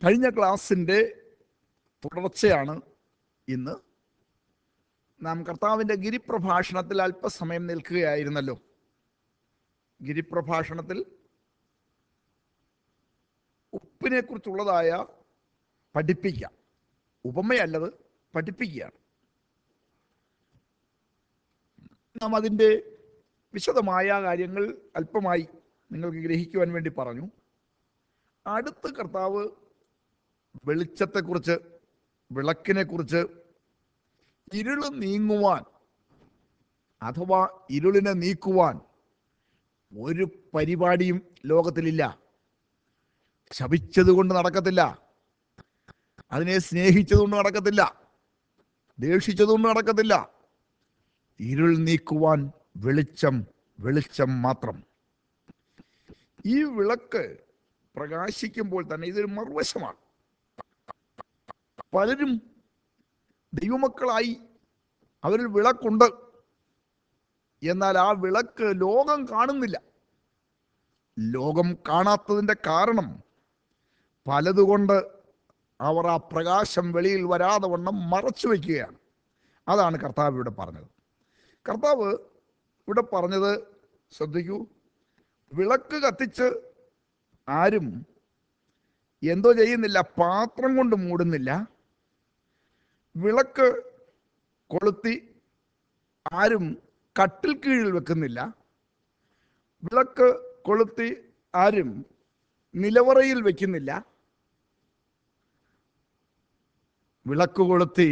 കഴിഞ്ഞ ക്ലാസ്സിൻ്റെ തുടർച്ചയാണ് ഇന്ന് നാം കർത്താവിൻ്റെ ഗിരിപ്രഭാഷണത്തിൽ അല്പസമയം നിൽക്കുകയായിരുന്നല്ലോ ഗിരിപ്രഭാഷണത്തിൽ ഉപ്പിനെ കുറിച്ചുള്ളതായ പഠിപ്പിക്കാം ഉപമയല്ലത് പഠിപ്പിക്കുകയാണ് നാം അതിൻ്റെ വിശദമായ കാര്യങ്ങൾ അല്പമായി നിങ്ങൾക്ക് ഗ്രഹിക്കുവാൻ വേണ്ടി പറഞ്ഞു അടുത്ത കർത്താവ് വെളിച്ചത്തെക്കുറിച്ച് വിളക്കിനെക്കുറിച്ച് ഇരുള് നീങ്ങുവാൻ അഥവാ ഇരുളിനെ നീക്കുവാൻ ഒരു പരിപാടിയും ലോകത്തിലില്ല ശപിച്ചത് കൊണ്ട് നടക്കത്തില്ല അതിനെ സ്നേഹിച്ചതുകൊണ്ട് നടക്കത്തില്ല ദേഷിച്ചതുകൊണ്ട് നടക്കത്തില്ല ഇരുൾ നീക്കുവാൻ വെളിച്ചം വെളിച്ചം മാത്രം ഈ വിളക്ക് പ്രകാശിക്കുമ്പോൾ തന്നെ ഇതൊരു മറുവശമാണ് പലരും ദൈവമക്കളായി അവരിൽ വിളക്കുണ്ട് എന്നാൽ ആ വിളക്ക് ലോകം കാണുന്നില്ല ലോകം കാണാത്തതിൻ്റെ കാരണം പലതുകൊണ്ട് അവർ ആ പ്രകാശം വെളിയിൽ വരാതെ വണ്ണം മറച്ചു വയ്ക്കുകയാണ് അതാണ് കർത്താവ് ഇവിടെ പറഞ്ഞത് കർത്താവ് ഇവിടെ പറഞ്ഞത് ശ്രദ്ധിക്കൂ വിളക്ക് കത്തിച്ച് ആരും എന്തോ ചെയ്യുന്നില്ല പാത്രം കൊണ്ട് മൂടുന്നില്ല വിളക്ക് കൊളുത്തി ആരും കട്ടിൽ കീഴിൽ വെക്കുന്നില്ല വിളക്ക് കൊളുത്തി ആരും നിലവറയിൽ വെക്കുന്നില്ല വിളക്ക് കൊളുത്തി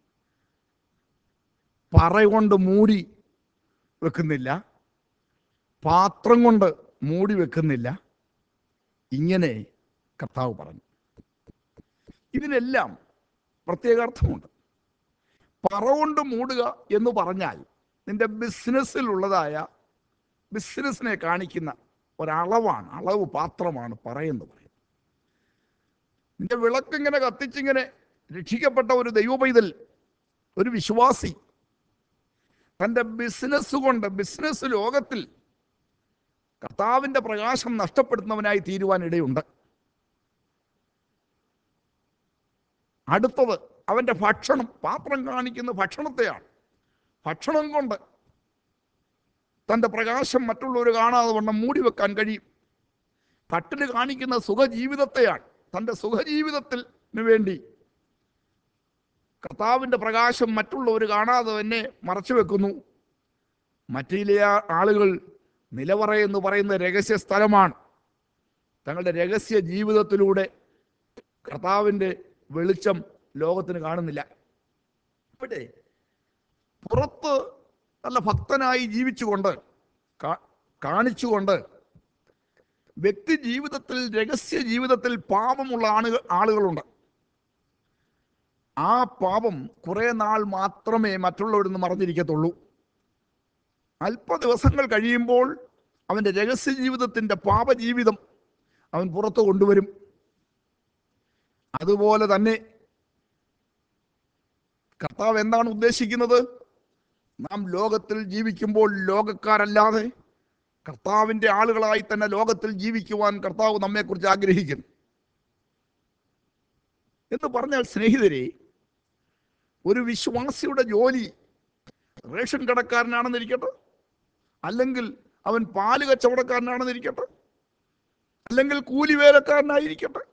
പറ കൊണ്ട് മൂടി വെക്കുന്നില്ല പാത്രം കൊണ്ട് മൂടി വെക്കുന്നില്ല ഇങ്ങനെ കർത്താവ് പറഞ്ഞു ഇതിനെല്ലാം പ്രത്യേക അർത്ഥമുണ്ട് പറ കൊണ്ട് മൂടുക എന്ന് പറഞ്ഞാൽ നിന്റെ ബിസിനസ്സിലുള്ളതായ ബിസിനസ്സിനെ കാണിക്കുന്ന ഒരളവാണ് അളവ് പാത്രമാണ് പറയുന്നത് പറയുന്നത് നിന്റെ വിളക്കിങ്ങനെ കത്തിച്ചിങ്ങനെ രക്ഷിക്കപ്പെട്ട ഒരു ദൈവപൈതൽ ഒരു വിശ്വാസി തൻ്റെ ബിസിനസ് കൊണ്ട് ബിസിനസ് ലോകത്തിൽ കർത്താവിൻ്റെ പ്രകാശം നഷ്ടപ്പെടുത്തുന്നവനായി തീരുവാൻ ഇടയുണ്ട് അടുത്തത് അവൻ്റെ ഭക്ഷണം പാത്രം കാണിക്കുന്ന ഭക്ഷണത്തെയാണ് ഭക്ഷണം കൊണ്ട് തൻ്റെ പ്രകാശം മറ്റുള്ളവർ കാണാതെ വണ്ണം മൂടി വെക്കാൻ കഴിയും കട്ടിൽ കാണിക്കുന്ന സുഖജീവിതത്തെയാണ് തൻ്റെ സുഖജീവിതത്തിന് വേണ്ടി കർത്താവിൻ്റെ പ്രകാശം മറ്റുള്ളവർ കാണാതെ തന്നെ മറച്ചു വെക്കുന്നു മറ്റിലെ ആളുകൾ നിലവറ എന്ന് പറയുന്ന രഹസ്യ സ്ഥലമാണ് തങ്ങളുടെ രഹസ്യ ജീവിതത്തിലൂടെ കർത്താവിൻ്റെ വെളിച്ചം ലോകത്തിന് കാണുന്നില്ല ഇവിടെ പുറത്ത് നല്ല ഭക്തനായി ജീവിച്ചുകൊണ്ട് കാണിച്ചുകൊണ്ട് വ്യക്തി ജീവിതത്തിൽ രഹസ്യ ജീവിതത്തിൽ പാപമുള്ള ആളുകൾ ആളുകളുണ്ട് ആ പാപം കുറേ നാൾ മാത്രമേ മറ്റുള്ളവരിൽ നിന്ന് മറഞ്ഞിരിക്കത്തുള്ളൂ അല്പ ദിവസങ്ങൾ കഴിയുമ്പോൾ അവൻ്റെ രഹസ്യ ജീവിതത്തിൻ്റെ പാപജീവിതം അവൻ പുറത്തു കൊണ്ടുവരും അതുപോലെ തന്നെ കർത്താവ് എന്താണ് ഉദ്ദേശിക്കുന്നത് നാം ലോകത്തിൽ ജീവിക്കുമ്പോൾ ലോകക്കാരല്ലാതെ കർത്താവിൻ്റെ ആളുകളായി തന്നെ ലോകത്തിൽ ജീവിക്കുവാൻ കർത്താവ് നമ്മെക്കുറിച്ച് ആഗ്രഹിക്കുന്നു എന്ന് പറഞ്ഞാൽ സ്നേഹിതരെ ഒരു വിശ്വാസിയുടെ ജോലി റേഷൻ കടക്കാരനാണെന്നിരിക്കട്ടെ അല്ലെങ്കിൽ അവൻ പാല് കച്ചവടക്കാരനാണെന്നിരിക്കട്ടെ അല്ലെങ്കിൽ കൂലി വേലക്കാരനായിരിക്കട്ടെ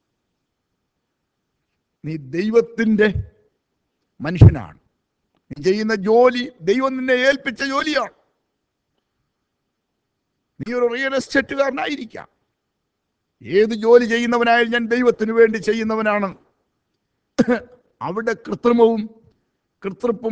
നീ ദൈവത്തിൻ്റെ മനുഷ്യനാണ് നീ ചെയ്യുന്ന ജോലി ദൈവം നിന്നെ ഏൽപ്പിച്ച ജോലിയാണ് നീ ഒരു റിയൽ എസ്റ്റേറ്റുകാരനായിരിക്കാം ഏത് ജോലി ചെയ്യുന്നവനായാലും ഞാൻ ദൈവത്തിന് വേണ്ടി ചെയ്യുന്നവനാണ് അവിടെ കൃത്രിമവും കൃത്രിപ്പും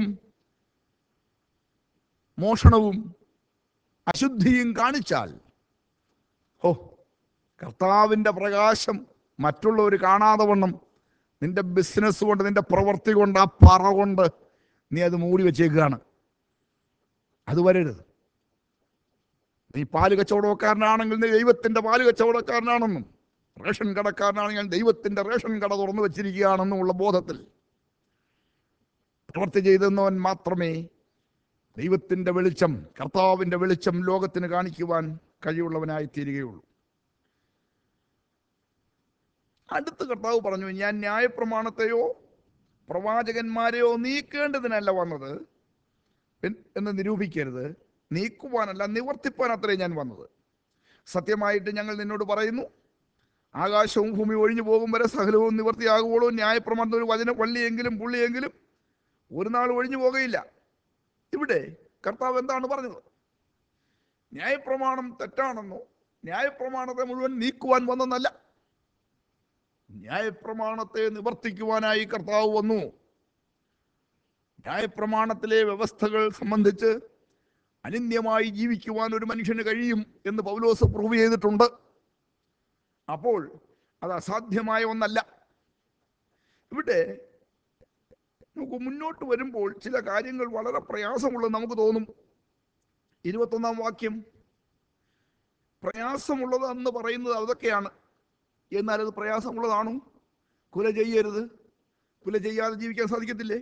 മോഷണവും അശുദ്ധിയും കാണിച്ചാൽ ഓ കർത്താവിൻ്റെ പ്രകാശം മറ്റുള്ളവർ കാണാതെ വണ്ണം നിന്റെ ബിസിനസ് കൊണ്ട് നിന്റെ പ്രവൃത്തി കൊണ്ട് ആ പറ കൊണ്ട് നീ അത് മൂടി വെച്ചേക്കുകയാണ് അത് വരരുത് നീ പാല് കച്ചവടക്കാരനാണെങ്കിൽ നീ ദൈവത്തിൻ്റെ പാല് കച്ചവടക്കാരനാണെന്നും റേഷൻ കടക്കാരനാണെങ്കിൽ ദൈവത്തിൻ്റെ റേഷൻ കട തുറന്നു വെച്ചിരിക്കുകയാണെന്നുമുള്ള ബോധത്തിൽ പ്രവൃത്തി ചെയ്തെന്നവൻ മാത്രമേ ദൈവത്തിൻ്റെ വെളിച്ചം കർത്താവിൻ്റെ വെളിച്ചം ലോകത്തിന് കാണിക്കുവാൻ കഴിവുള്ളവനായി തീരുകയുള്ളൂ അടുത്ത കർത്താവ് പറഞ്ഞു ഞാൻ ന്യായപ്രമാണത്തെയോ പ്രവാചകന്മാരെയോ നീക്കേണ്ടതിനല്ല വന്നത് എൻ- എന്ന് നിരൂപിക്കരുത് നീക്കുവാനല്ല നിവർത്തിപ്പാൻ അത്രേ ഞാൻ വന്നത് സത്യമായിട്ട് ഞങ്ങൾ നിന്നോട് പറയുന്നു ആകാശവും ഭൂമി ഒഴിഞ്ഞു പോകും വരെ സകലവും നിവർത്തിയാകുമ്പോഴോ ന്യായപ്രമാണത്തിൽ ഒരു വചന വള്ളിയെങ്കിലും പുള്ളിയെങ്കിലും ഒരു നാൾ ഒഴിഞ്ഞു പോകുകയില്ല ഇവിടെ കർത്താവ് എന്താണ് പറഞ്ഞത് ന്യായപ്രമാണം തെറ്റാണെന്നോ ന്യായപ്രമാണത്തെ മുഴുവൻ നീക്കുവാൻ വന്നെന്നല്ല ന്യായപ്രമാണത്തെ നിവർത്തിക്കുവാനായി കർത്താവ് വന്നു ന്യായപ്രമാണത്തിലെ വ്യവസ്ഥകൾ സംബന്ധിച്ച് അനിന്യമായി ജീവിക്കുവാൻ ഒരു മനുഷ്യന് കഴിയും എന്ന് പൗലോസ് പ്രൂവ് ചെയ്തിട്ടുണ്ട് അപ്പോൾ അത് അസാധ്യമായ ഒന്നല്ല ഇവിടെ നമുക്ക് മുന്നോട്ട് വരുമ്പോൾ ചില കാര്യങ്ങൾ വളരെ പ്രയാസമുള്ളത് നമുക്ക് തോന്നും ഇരുപത്തൊന്നാം വാക്യം പ്രയാസമുള്ളത് എന്ന് പറയുന്നത് അതൊക്കെയാണ് എന്നാൽ അത് പ്രയാസമുള്ളതാണോ കുല ചെയ്യരുത് കുല ചെയ്യാതെ ജീവിക്കാൻ സാധിക്കത്തില്ലേ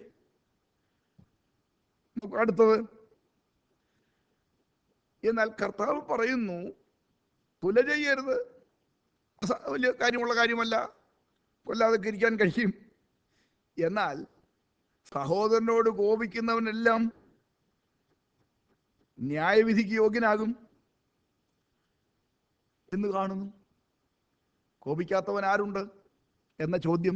നമുക്ക് അടുത്തത് എന്നാൽ കർത്താവ് പറയുന്നു കുല ചെയ്യരുത് അസ- വലിയ കാര്യമുള്ള കാര്യമല്ല കൊല്ലാതെ ഇരിക്കാൻ കഴിയും എന്നാൽ സഹോദരനോട് കോപിക്കുന്നവനെല്ലാം ന്യായവിധിക്ക് യോഗ്യനാകും എന്ന് കാണുന്നു കോപിക്കാത്തവൻ ആരുണ്ട് എന്ന ചോദ്യം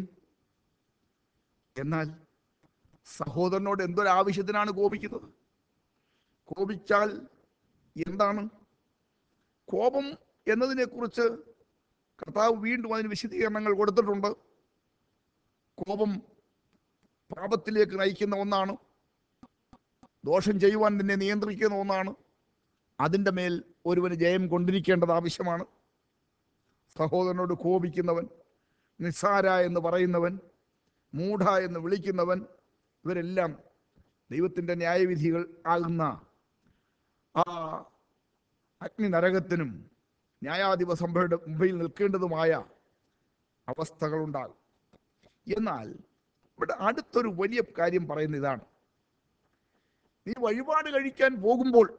എന്നാൽ സഹോദരനോട് എന്തൊരാവശ്യത്തിനാണ് കോപിക്കുന്നത് കോപിച്ചാൽ എന്താണ് കോപം എന്നതിനെക്കുറിച്ച് കർത്താവ് വീണ്ടും അതിന് വിശദീകരണങ്ങൾ കൊടുത്തിട്ടുണ്ട് കോപം പാപത്തിലേക്ക് നയിക്കുന്ന ഒന്നാണ് ദോഷം ചെയ്യുവാൻ നിന്നെ നിയന്ത്രിക്കുന്ന ഒന്നാണ് അതിൻ്റെ മേൽ ഒരുവന് ജയം കൊണ്ടിരിക്കേണ്ടത് ആവശ്യമാണ് സഹോദരനോട് കോപിക്കുന്നവൻ നിസ്സാര എന്ന് പറയുന്നവൻ മൂഢ എന്ന് വിളിക്കുന്നവൻ ഇവരെല്ലാം ദൈവത്തിൻ്റെ ന്യായവിധികൾ ആകുന്ന ആ അഗ്നി നരകത്തിനും ന്യായാധിപ സഭയുടെ മുമ്പിൽ നിൽക്കേണ്ടതുമായ അവസ്ഥകളുണ്ടാകും എന്നാൽ ഇവിടെ അടുത്തൊരു വലിയ കാര്യം പറയുന്ന ഇതാണ് നീ വഴിപാട് കഴിക്കാൻ പോകുമ്പോൾ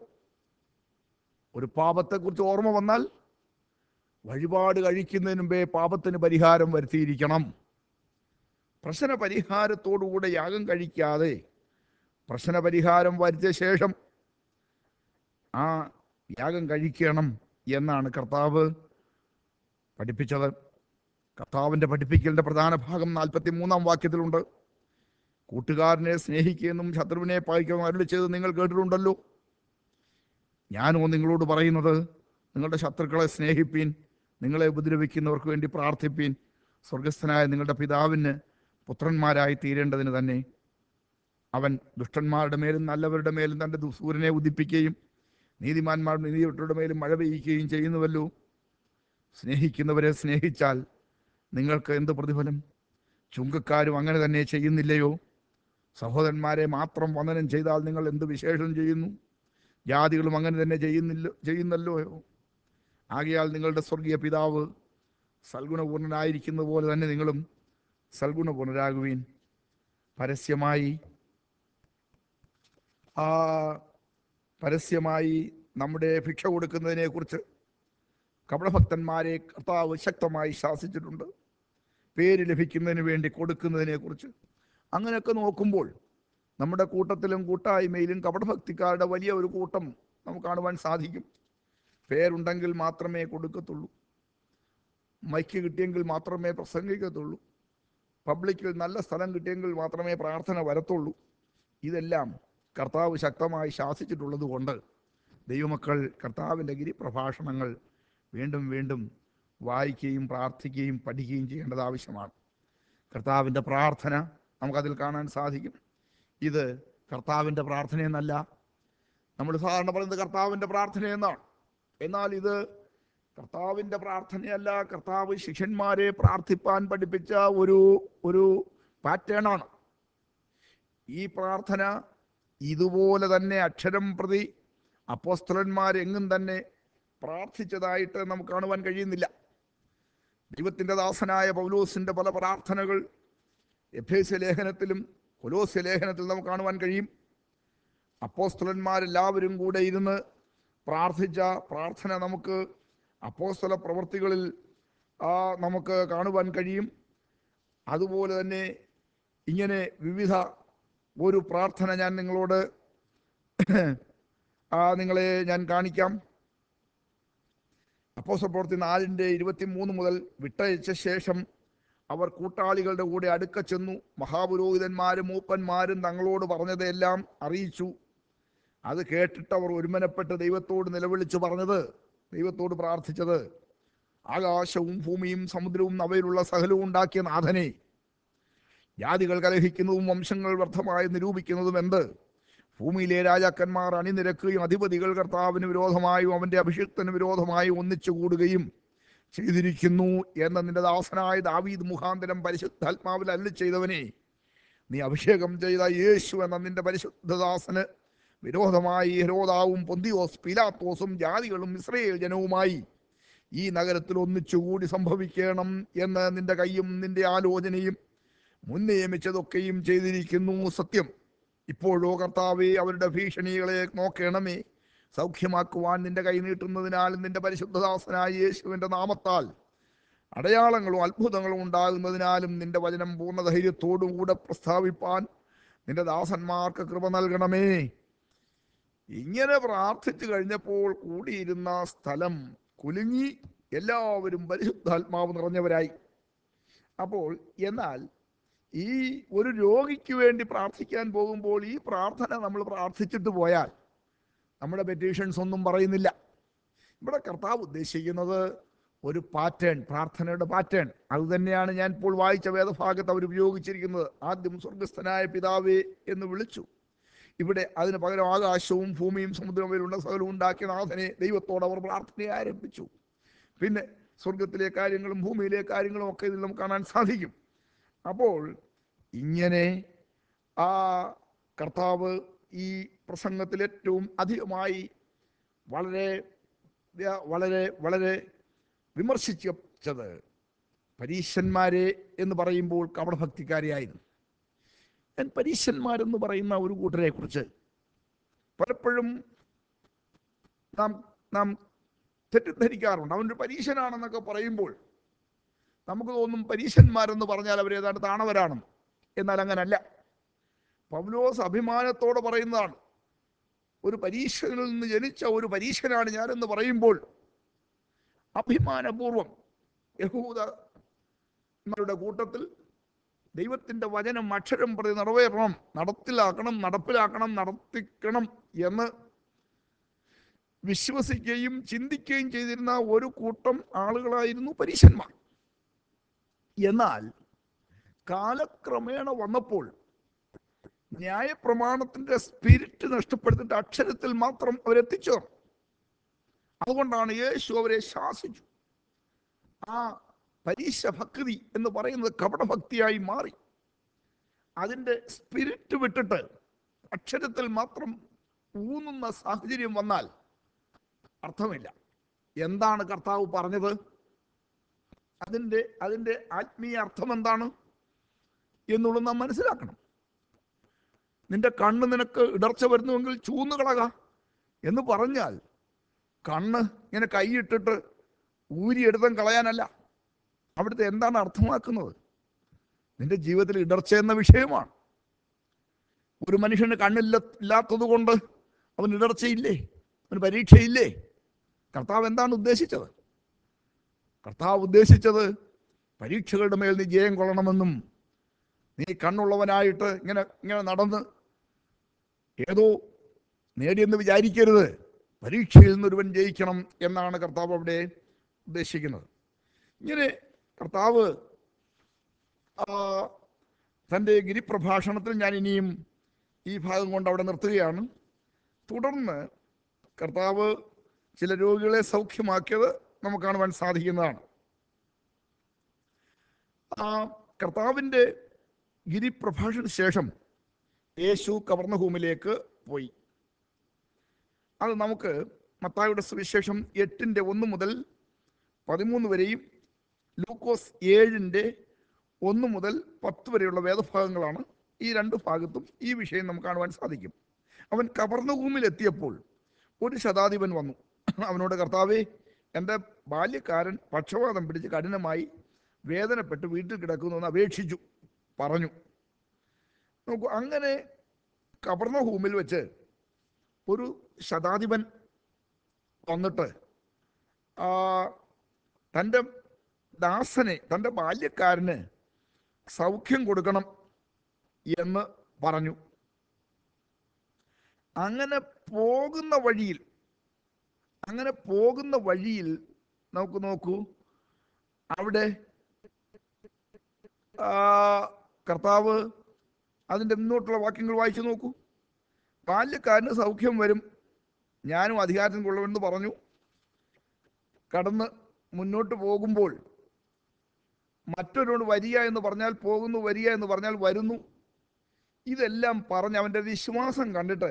ഒരു പാപത്തെക്കുറിച്ച് ഓർമ്മ വന്നാൽ വഴിപാട് കഴിക്കുന്നതിന് മുമ്പേ പാപത്തിന് പരിഹാരം വരുത്തിയിരിക്കണം പ്രശ്ന പരിഹാരത്തോടുകൂടെ യാഗം കഴിക്കാതെ പ്രശ്ന പരിഹാരം വരുത്തിയ ശേഷം ആ യാഗം കഴിക്കണം എന്നാണ് കർത്താവ് പഠിപ്പിച്ചത് കർത്താവിൻ്റെ പഠിപ്പിക്കലിൻ്റെ പ്രധാന ഭാഗം നാൽപ്പത്തി മൂന്നാം വാക്യത്തിലുണ്ട് കൂട്ടുകാരനെ സ്നേഹിക്കുകയെന്നും ശത്രുവിനെ പായിക്കുകയും അരുളി ചെയ്ത് നിങ്ങൾ കേട്ടിട്ടുണ്ടല്ലോ ഞാനോ നിങ്ങളോട് പറയുന്നത് നിങ്ങളുടെ ശത്രുക്കളെ സ്നേഹിപ്പീൻ നിങ്ങളെ ഉപദ്രവിക്കുന്നവർക്ക് വേണ്ടി പ്രാർത്ഥിപ്പീൻ സ്വർഗസ്ഥനായ നിങ്ങളുടെ പിതാവിന് പുത്രന്മാരായി തീരേണ്ടതിന് തന്നെ അവൻ ദുഷ്ടന്മാരുടെ മേലും നല്ലവരുടെ മേലും തൻ്റെ ദു- സൂര്യനെ ഉദിപ്പിക്കുകയും നീതിമാന്മാരുടെ നീതിയുടെ മേലും മഴ പെയ്യിക്കുകയും ചെയ്യുന്നുവല്ലോ സ്നേഹിക്കുന്നവരെ സ്നേഹിച്ചാൽ നിങ്ങൾക്ക് എന്ത് പ്രതിഫലം ചുങ്കക്കാരും അങ്ങനെ തന്നെ ചെയ്യുന്നില്ലയോ സഹോദരന്മാരെ മാത്രം വന്ദനം ചെയ്താൽ നിങ്ങൾ എന്ത് വിശേഷം ചെയ്യുന്നു ജാതികളും അങ്ങനെ തന്നെ ചെയ്യുന്നില്ല ചെയ്യുന്നല്ലോ ആകയാൽ നിങ്ങളുടെ സ്വർഗീയ പിതാവ് സൽഗുണപൂർണനായിരിക്കുന്നത് പോലെ തന്നെ നിങ്ങളും സൽഗുണപൂർണരാകുവീൻ പരസ്യമായി ആ പരസ്യമായി നമ്മുടെ ഭിക്ഷ കൊടുക്കുന്നതിനെ കുറിച്ച് കപടഭക്തന്മാരെ കർത്താവ് ശക്തമായി ശാസിച്ചിട്ടുണ്ട് പേര് ലഭിക്കുന്നതിന് വേണ്ടി കൊടുക്കുന്നതിനെ കുറിച്ച് അങ്ങനെയൊക്കെ നോക്കുമ്പോൾ നമ്മുടെ കൂട്ടത്തിലും കൂട്ടായ്മയിലും കപടഭക്തിക്കാരുടെ വലിയ ഒരു കൂട്ടം നമുക്ക് കാണുവാൻ സാധിക്കും പേരുണ്ടെങ്കിൽ മാത്രമേ കൊടുക്കത്തുള്ളൂ മൈക്ക് കിട്ടിയെങ്കിൽ മാത്രമേ പ്രസംഗിക്കത്തുള്ളൂ പബ്ലിക്കിൽ നല്ല സ്ഥലം കിട്ടിയെങ്കിൽ മാത്രമേ പ്രാർത്ഥന വരത്തുള്ളൂ ഇതെല്ലാം കർത്താവ് ശക്തമായി ശാസിച്ചിട്ടുള്ളത് കൊണ്ട് ദൈവമക്കൾ കർത്താവിൻ്റെ ഗിരിപ്രഭാഷണങ്ങൾ വീണ്ടും വീണ്ടും വായിക്കുകയും പ്രാർത്ഥിക്കുകയും പഠിക്കുകയും ചെയ്യേണ്ടത് ആവശ്യമാണ് കർത്താവിൻ്റെ പ്രാർത്ഥന നമുക്കതിൽ കാണാൻ സാധിക്കും ഇത് കർത്താവിൻ്റെ പ്രാർത്ഥനയെന്നല്ല നമ്മൾ സാധാരണ പറയുന്നത് കർത്താവിൻ്റെ പ്രാർത്ഥന എന്നാണ് എന്നാൽ ഇത് കർത്താവിൻ്റെ പ്രാർത്ഥനയല്ല കർത്താവ് ശിഷ്യന്മാരെ പ്രാർത്ഥിപ്പാൻ പഠിപ്പിച്ച ഒരു ഒരു പാറ്റേണാണ് ഈ പ്രാർത്ഥന ഇതുപോലെ തന്നെ അക്ഷരം പ്രതി അപ്പോസ്തലന്മാരെങ്ങും തന്നെ പ്രാർത്ഥിച്ചതായിട്ട് നമുക്ക് കാണുവാൻ കഴിയുന്നില്ല ദൈവത്തിൻ്റെ ദാസനായ പൗലോസിൻ്റെ പല പ്രാർത്ഥനകൾ എഫേസ്യ ലേഖനത്തിലും കൊലോസ്യ ലേഖനത്തിലും നമുക്ക് കാണുവാൻ കഴിയും അപ്പോസ്തലന്മാരെല്ലാവരും കൂടെ ഇരുന്ന് പ്രാർത്ഥിച്ച പ്രാർത്ഥന നമുക്ക് അപ്പോസ്തല പ്രവൃത്തികളിൽ ആ, നമുക്ക് കാണുവാൻ കഴിയും അതുപോലെ തന്നെ ഇങ്ങനെ വിവിധ ഒരു പ്രാർത്ഥന ഞാൻ നിങ്ങളോട് ആ, നിങ്ങളെ ഞാൻ കാണിക്കാം അപ്പോസ്തല പ്രവൃത്തി നാലിൻ്റെ ഇരുപത്തി മൂന്ന് മുതൽ വിട്ടയച്ച ശേഷം അവർ കൂട്ടാളികളുടെ കൂടെ അടുക്ക ചെന്നു മഹാപുരോഹിതന്മാരും മൂപ്പന്മാരും തങ്ങളോട് പറഞ്ഞതെല്ലാം അറിയിച്ചു അത് കേട്ടിട്ട് അവർ ഒരുമനപ്പെട്ട് ദൈവത്തോട് നിലവിളിച്ചു പറഞ്ഞത് ദൈവത്തോട് പ്രാർത്ഥിച്ചത് ആകാശവും ഭൂമിയും സമുദ്രവും അവയിലുള്ള സകലവും ഉണ്ടാക്കിയ നാഥനെ ജാതികൾ കലഹിക്കുന്നതും വംശങ്ങൾ വ്യർത്ഥമായി നിരൂപിക്കുന്നതും എന്ത് ഭൂമിയിലെ രാജാക്കന്മാർ അണിനിരക്കുകയും അധിപതികൾ കർത്താവിന് വിരോധമായും അവന്റെ അഭിഷിക്തന് വിരോധമായും ഒന്നിച്ചു കൂടുകയും ചെയ്തിരിക്കുന്നു എന്ന നിന്റെ ദാസനായ ദാവീദ് മുഖാന്തരം പരിശുദ്ധാത്മാവിൽ അല്ലി ചെയ്തവനെ നീ അഭിഷേകം ചെയ്ത യേശു എന്ന നിന്റെ പരിശുദ്ധദാസന് വിരോധമായി ഹെരോദാവും പൊന്തിയോസ് പിലാത്തോസും ജാതികളും ഇസ്രയേൽ ജനവുമായി ഈ നഗരത്തിൽ ഒന്നിച്ചുകൂടി സംഭവിക്കണം എന്ന് നിന്റെ കൈയും നിന്റെ ആലോചനയും മുൻ നിയമിച്ചതൊക്കെയും ചെയ്തിരിക്കുന്നു സത്യം ഇപ്പോഴോ കർത്താവെ അവരുടെ ഭീഷണികളെ നോക്കണമേ സൗഖ്യമാക്കുവാൻ നിന്റെ കൈ നീട്ടുന്നതിനാലും നിന്റെ പരിശുദ്ധദാസനായ യേശുവിന്റെ നാമത്താൽ അടയാളങ്ങളും അത്ഭുതങ്ങളും ഉണ്ടാകുന്നതിനാലും നിന്റെ വചനം പൂർണ്ണ ധൈര്യത്തോടും കൂടെ പ്രസ്താവിപ്പാൻ നിന്റെ ദാസന്മാർക്ക് കൃപ നൽകണമേ ഇങ്ങനെ പ്രാർത്ഥിച്ചു കഴിഞ്ഞപ്പോൾ കൂടിയിരുന്ന സ്ഥലം കുലുങ്ങി എല്ലാവരും പരിശുദ്ധാത്മാവ് നിറഞ്ഞവരായി അപ്പോൾ എന്നാൽ ഈ ഒരു രോഗിക്ക് വേണ്ടി പ്രാർത്ഥിക്കാൻ പോകുമ്പോൾ ഈ പ്രാർത്ഥന നമ്മൾ പ്രാർത്ഥിച്ചിട്ട് പോയാൽ നമ്മുടെ പെറ്റീഷൻസ് ഒന്നും പറയുന്നില്ല ഇവിടെ കർത്താവ് ഉദ്ദേശിക്കുന്നത് ഒരു പാറ്റേൺ പ്രാർത്ഥനയുടെ പാറ്റേൺ അത് തന്നെയാണ് ഞാൻ ഇപ്പോൾ വായിച്ച വേദഭാഗത്ത് അവർ ഉപയോഗിച്ചിരിക്കുന്നത് ആദ്യം സ്വർഗസ്ഥനായ പിതാവേ എന്ന് വിളിച്ചു ഇവിടെ അതിന് പകരം ആകാശവും ഭൂമിയും സമുദ്രമിലുള്ള സകലവും ഉണ്ടാക്കിയ നാഥനെ ദൈവത്തോട് അവർ പ്രാർത്ഥനയെ ആരംഭിച്ചു പിന്നെ സ്വർഗത്തിലെ കാര്യങ്ങളും ഭൂമിയിലെ കാര്യങ്ങളും ഒക്കെ ഇതിൽ നമുക്ക് കാണാൻ സാധിക്കും അപ്പോൾ ഇങ്ങനെ ആ കർത്താവ് ഈ പ്രസംഗത്തിൽ ഏറ്റവും അധികമായി വളരെ വ്യ- വളരെ വളരെ വിമർശിച്ചത് പരീശന്മാരെ എന്ന് പറയുമ്പോൾ കപടഭക്തിക്കാരെയായിരുന്നു ഞാൻ പരീശന്മാരെന്ന് പറയുന്ന ഒരു കൂട്ടരെ കുറിച്ച് പലപ്പോഴും നാം നാം തെറ്റിദ്ധരിക്കാറുണ്ട് അവനൊരു പരീശനാണെന്നൊക്കെ പറയുമ്പോൾ നമുക്ക് തോന്നും പരീശന്മാരെന്ന് പറഞ്ഞാൽ അവർ ഏതാണ്ട് താണവരാണെന്ന് എന്നാൽ അങ്ങനല്ല പൗലോസ് അഭിമാനത്തോടെ പറയുന്നതാണ് ഒരു പരീക്ഷനിൽ നിന്ന് ജനിച്ച ഒരു പരീക്ഷനാണ് ഞാനെന്ന് പറയുമ്പോൾ അഭിമാനപൂർവം യഹൂദരുടെ കൂട്ടത്തിൽ ദൈവത്തിൻ്റെ വചനം അക്ഷരം പ്രതി നിറവേറണം നടത്തിലാക്കണം നടപ്പിലാക്കണം നടത്തിക്കണം എന്ന് വിശ്വസിക്കുകയും ചിന്തിക്കുകയും ചെയ്തിരുന്ന ഒരു കൂട്ടം ആളുകളായിരുന്നു പരീശന്മാർ എന്നാൽ കാലക്രമേണ വന്നപ്പോൾ ന്യായപ്രമാണത്തിന്റെ സ്പിരിറ്റ് നഷ്ടപ്പെടുത്തിയിട്ട് അക്ഷരത്തിൽ മാത്രം അവരെത്തിച്ചേർന്നു അതുകൊണ്ടാണ് യേശു അവരെ ശാസിച്ചു ആ പരീക്ഷ ഭക്തി എന്ന് പറയുന്നത് കപടഭക്തിയായി മാറി അതിൻ്റെ സ്പിരിറ്റ് വിട്ടിട്ട് അക്ഷരത്തിൽ മാത്രം ഊന്നുന്ന സാഹചര്യം വന്നാൽ അർത്ഥമില്ല എന്താണ് കർത്താവ് പറഞ്ഞത് അതിൻ്റെ അതിൻ്റെ ആത്മീയ അർത്ഥം എന്താണ് എന്നുള്ളത് നാം മനസ്സിലാക്കണം നിന്റെ കണ്ണ് നിനക്ക് ഇടർച്ച വരുന്നുവെങ്കിൽ ചൂന്ന് കളക എന്ന് പറഞ്ഞാൽ കണ്ണ് ഇങ്ങനെ കൈയിട്ടിട്ട് ഊരിയെടുത്തും കളയാനല്ല അവിടുത്തെ എന്താണ് അർത്ഥമാക്കുന്നത് നിന്റെ ജീവിതത്തിൽ ഇടർച്ച എന്ന വിഷയമാണ് ഒരു മനുഷ്യന് കണ്ണില്ല ഇല്ലാത്തത് കൊണ്ട് അവൻ ഇടർച്ചയില്ലേ അവന് പരീക്ഷയില്ലേ കർത്താവ് എന്താണ് ഉദ്ദേശിച്ചത് കർത്താവ് ഉദ്ദേശിച്ചത് പരീക്ഷകളുടെ മേൽ നീ ജയം കൊള്ളണമെന്നും നീ കണ്ണുള്ളവനായിട്ട് ഇങ്ങനെ ഇങ്ങനെ നടന്ന് ഏതോ നേടിയെന്ന് വിചാരിക്കരുത് പരീക്ഷയിൽ നിന്ന് ഒരുവൻ ജയിക്കണം എന്നാണ് കർത്താവ് അവിടെ ഉദ്ദേശിക്കുന്നത് ഇങ്ങനെ കർത്താവ് ആ, തൻ്റെ ഗിരിപ്രഭാഷണത്തിൽ ഞാൻ ഇനിയും ഈ ഭാഗം കൊണ്ട് അവിടെ നിർത്തുകയാണ് തുടർന്ന് കർത്താവ് ചില രോഗികളെ സൗഖ്യമാക്കിയത് നമുക്ക് കാണുവാൻ സാധിക്കുന്നതാണ് ആ കർത്താവിൻ്റെ ഗിരിപ്രഭാഷണ ശേഷം യേശു കവർണഭൂമിലേക്ക് പോയി അത് നമുക്ക് മത്തായുടെ സുവിശേഷം എട്ടിൻ്റെ ഒന്ന് മുതൽ പതിമൂന്ന് വരെയും ലൂക്കോസ് ഏഴിൻ്റെ ഒന്ന് മുതൽ പത്ത് വരെയുള്ള വേദഭാഗങ്ങളാണ് ഈ രണ്ട് ഭാഗത്തും ഈ വിഷയം നമുക്ക് കാണുവാൻ സാധിക്കും അവൻ കവർണഭൂമിയിൽ എത്തിയപ്പോൾ ഒരു ശതാധിപൻ വന്നു അവനോട് കർത്താവേ എൻ്റെ ബാല്യക്കാരൻ പക്ഷപാതം പിടിച്ച് കഠിനമായി വേദനപ്പെട്ട് വീട്ടിൽ കിടക്കുന്നു എന്ന് അപേക്ഷിച്ചു പറഞ്ഞു നോക്കൂ അങ്ങനെ കബർന്ന ഹൂമിൽ വെച്ച് ഒരു ശതാധിപൻ വന്നിട്ട് ആ, തൻ്റെ ദാസനെ തൻ്റെ ബാല്യക്കാരന് സൗഖ്യം കൊടുക്കണം എന്ന് പറഞ്ഞു അങ്ങനെ പോകുന്ന വഴിയിൽ അങ്ങനെ പോകുന്ന വഴിയിൽ നമുക്ക് നോക്കൂ അവിടെ ആ, കർത്താവ് അതിൻ്റെ മുന്നോട്ടുള്ള വാക്യങ്ങൾ വായിച്ചു നോക്കൂ ബാല്യക്കാരന് സൗഖ്യം വരും ഞാനും അധികാരത്തിന് കൊള്ളുമെന്ന് പറഞ്ഞു കടന്ന് മുന്നോട്ട് പോകുമ്പോൾ മറ്റൊരുവൻ വരിക എന്ന് പറഞ്ഞാൽ പോകുന്നു വരിക എന്ന് പറഞ്ഞാൽ വരുന്നു ഇതെല്ലാം പറഞ്ഞ് അവൻ്റെ വിശ്വാസം കണ്ടിട്ട്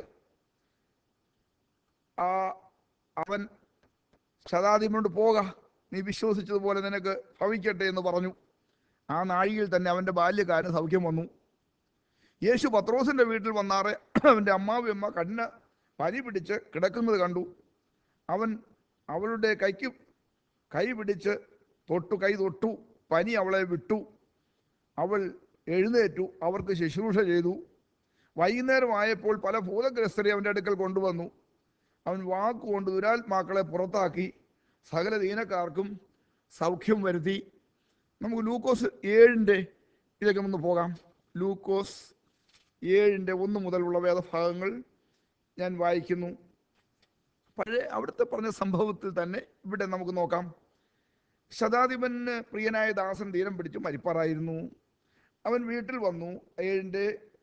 ആ അവൻ ശതാധിപനോട് പോക നീ വിശ്വസിച്ചതുപോലെ നിനക്ക് ഭവിക്കട്ടെ എന്ന് പറഞ്ഞു ആ നാഴികയിൽ തന്നെ അവൻ്റെ ബാല്യക്കാരന് സൗഖ്യം വന്നു യേശു പത്രോസിൻ്റെ വീട്ടിൽ വന്നാറെ അവൻ്റെ അമ്മാവിയമ്മ കണ്ണ് പനി പിടിച്ച് കിടക്കുന്നത് കണ്ടു അവൻ അവളുടെ കൈക്ക് കൈ പിടിച്ച് തൊട്ടു കൈ തൊട്ടു പനി അവളെ വിട്ടു അവൾ എഴുന്നേറ്റു അവർക്ക് ശുശ്രൂഷ ചെയ്തു വൈകുന്നേരമായപ്പോൾ പല ഭൂതഗ്രസ്തരെ അവൻ്റെ അടുക്കൽ കൊണ്ടുവന്നു അവൻ വാക്കുകൊണ്ട് ദുരാത്മാക്കളെ പുറത്താക്കി സകല ദീനക്കാർക്കും സൗഖ്യം വരുത്തി നമുക്ക് ലൂക്കോസ് ഏഴിൻ്റെ ഇതിലേക്ക് ഒന്ന് പോകാം ലൂക്കോസ് ഏഴിൻ്റെ ഒന്ന് മുതലുള്ള വേദഭാഗങ്ങൾ ഞാൻ വായിക്കുന്നു പഴയ അവിടുത്തെ പറഞ്ഞ സംഭവത്തിൽ തന്നെ ഇവിടെ നമുക്ക് നോക്കാം ശതാധിപന് പ്രിയനായ ദാസൻ തീരം പിടിച്ചു മരിപ്പാറായിരുന്നു അവൻ വീട്ടിൽ വന്നു ഏഴിൻ്റെ